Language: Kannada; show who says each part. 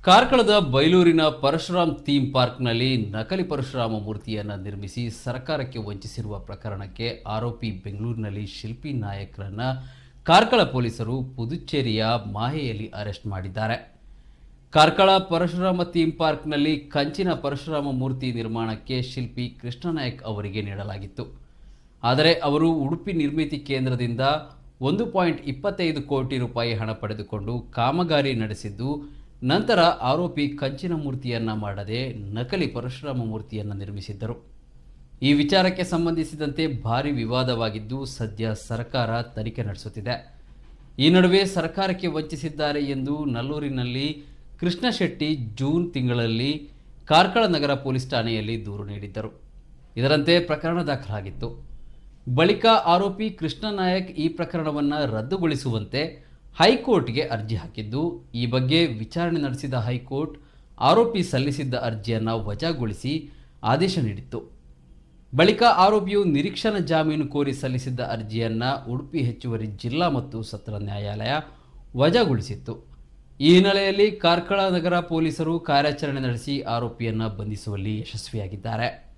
Speaker 1: ಕಾರ್ಕಳದ ಬೈಲೂರಿನ ಪರಶುರಾಮ್ ಥೀಮ್ ಪಾರ್ಕ್ನಲ್ಲಿ ನಕಲಿ ಪರಶುರಾಮ ಮೂರ್ತಿಯನ್ನು ನಿರ್ಮಿಸಿ ಸರ್ಕಾರಕ್ಕೆ ವಂಚಿಸಿರುವ ಪ್ರಕರಣಕ್ಕೆ ಆರೋಪಿ ಬೆಂಗಳೂರಿನಲ್ಲಿ ಶಿಲ್ಪಿ ನಾಯಕ್ರನ್ನ ಕಾರ್ಕಳ ಪೊಲೀಸರು ಪುದುಚೇರಿಯ ಮಾಹೆಯಲ್ಲಿ ಅರೆಸ್ಟ್ ಮಾಡಿದ್ದಾರೆ ಕಾರ್ಕಳ ಪರಶುರಾಮ ಥೀಮ್ ಪಾರ್ಕ್ನಲ್ಲಿ ಕಂಚಿನ ಪರಶುರಾಮ ಮೂರ್ತಿ ನಿರ್ಮಾಣಕ್ಕೆ ಶಿಲ್ಪಿ ಕೃಷ್ಣನಾಯಕ್ ಅವರಿಗೆ ನೀಡಲಾಗಿತ್ತು ಆದರೆ ಅವರು ಉಡುಪಿ ನಿರ್ಮಿತಿ ಕೇಂದ್ರದಿಂದ ಒಂದು ಪಾಯಿಂಟ್ ಇಪ್ಪತ್ತೈದು ಕೋಟಿ ರೂಪಾಯಿ ಹಣ ಪಡೆದುಕೊಂಡು ಕಾಮಗಾರಿ ನಡೆಸಿದ್ದು ನಂತರ ಆರೋಪಿ ಕಂಚಿನ ಮೂರ್ತಿಯನ್ನ ಮಾಡದೆ ನಕಲಿ ಪರಶುರಾಮ ಮೂರ್ತಿಯನ್ನು ನಿರ್ಮಿಸಿದ್ದರು ಈ ವಿಚಾರಕ್ಕೆ ಸಂಬಂಧಿಸಿದಂತೆ ಭಾರಿ ವಿವಾದವಾಗಿದ್ದು ಸದ್ಯ ಸರ್ಕಾರ ತನಿಖೆ ನಡೆಸುತ್ತಿದೆ ಈ ನಡುವೆ ಸರ್ಕಾರಕ್ಕೆ ವಂಚಿಸಿದ್ದಾರೆ ಎಂದು ನಲ್ಲೂರಿನಲ್ಲಿ ಕೃಷ್ಣ ಶೆಟ್ಟಿ ಜೂನ್ ತಿಂಗಳಲ್ಲಿ ಕಾರ್ಕಳ ನಗರ ಪೊಲೀಸ್ ಠಾಣೆಯಲ್ಲಿ ದೂರು ನೀಡಿದ್ದರು ಇದರಂತೆ ಪ್ರಕರಣ ದಾಖಲಾಗಿತ್ತು ಬಳಿಕ ಆರೋಪಿ ಕೃಷ್ಣ ನಾಯಕ್ ಈ ಪ್ರಕರಣವನ್ನು ರದ್ದುಗೊಳಿಸುವಂತೆ ಹೈಕೋರ್ಟ್ಗೆ ಅರ್ಜಿ ಹಾಕಿದ್ದು ಈ ಬಗ್ಗೆ ವಿಚಾರಣೆ ನಡೆಸಿದ ಹೈಕೋರ್ಟ್ ಆರೋಪಿ ಸಲ್ಲಿಸಿದ್ದ ಅರ್ಜಿಯನ್ನು ವಜಾಗೊಳಿಸಿ ಆದೇಶ ನೀಡಿತ್ತು ಬಳಿಕ ಆರೋಪಿಯು ನಿರೀಕ್ಷಣಾ ಜಾಮೀನು ಕೋರಿ ಸಲ್ಲಿಸಿದ್ದ ಅರ್ಜಿಯನ್ನ ಉಡುಪಿ ಹೆಚ್ಚುವರಿ ಜಿಲ್ಲಾ ಮತ್ತು ಸತ್ರ ನ್ಯಾಯಾಲಯ ವಜಾಗೊಳಿಸಿತ್ತು ಈ ಹಿನ್ನೆಲೆಯಲ್ಲಿ ಕಾರ್ಕಳ ನಗರ ಪೊಲೀಸರು ಕಾರ್ಯಾಚರಣೆ ನಡೆಸಿ ಆರೋಪಿಯನ್ನ ಬಂಧಿಸುವಲ್ಲಿ ಯಶಸ್ವಿಯಾಗಿದ್ದಾರೆ